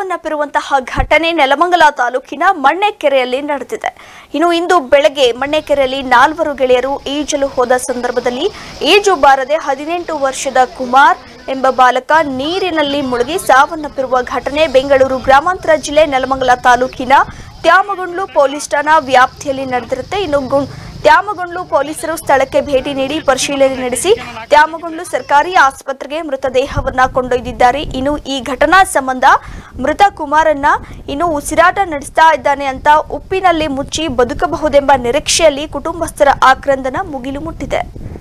ಸಾವನ್ನಪ್ಪಿರುವಂತಹ ಘಟನೆ ನೆಲಮಂಗಲ ತಾಲೂಕಿನ ಮಣ್ಣೆಕೆರೆಯಲ್ಲಿ ನಡೆದಿದೆ ಇನ್ನು ಇಂದು ಬೆಳಗ್ಗೆ ಮಣ್ಣೆಕೆರೆಯಲ್ಲಿ ನಾಲ್ವರು ಗೆಳೆಯರು ಈಜಲು ಹೋದ ಸಂದರ್ಭದಲ್ಲಿ ಈಜು ಬಾರದೆ ಹದಿನೆಂಟು ವರ್ಷದ ಕುಮಾರ್ ಎಂಬ ಬಾಲಕ ನೀರಿನಲ್ಲಿ ಮುಳುಗಿ ಸಾವನ್ನಪ್ಪಿರುವ ಘಟನೆ ಬೆಂಗಳೂರು ಗ್ರಾಮಾಂತರ ಜಿಲ್ಲೆ ನೆಲಮಂಗಲ ತಾಲೂಕಿನ ತ್ಯಾಮಗೊಂಡ್ಲು ಪೊಲೀಸ್ ಠಾಣಾ ವ್ಯಾಪ್ತಿಯಲ್ಲಿ ನಡೆದಿರುತ್ತೆ ಇನ್ನು ಗುಂ- ತ್ಯಾಮಗೊಂಡ್ಲು ಪೊಲೀಸರು ಸ್ಥಳಕ್ಕೆ ಭೇಟಿ ನೀಡಿ ಪರಿಶೀಲನೆ ನಡೆಸಿ ತ್ಯಾಮಗೊಂಡ್ಲು ಸರ್ಕಾರಿ ಆಸ್ಪತ್ರೆಗೆ ಮೃತದೇಹವನ್ನ ಕೊಂಡೊಯ್ದಿದ್ದಾರೆ ಇನ್ನು ಈ ಘಟನಾ ಸಂಬಂಧ ಮೃತ ಕುಮಾರನ್ನ ಇನ್ನು ಉಸಿರಾಟ ನಡೆಸ್ತಾ ಇದ್ದಾನೆ ಅಂತ ಉಪ್ಪಿನಲ್ಲಿ ಮುಚ್ಚಿ ಬದುಕಬಹುದೆಂಬ ನಿರೀಕ್ಷೆಯಲ್ಲಿ ಕುಟುಂಬಸ್ಥರ ಆಕ್ರಂದನ ಮುಗಿಲು ಮುಟ್ಟಿದೆ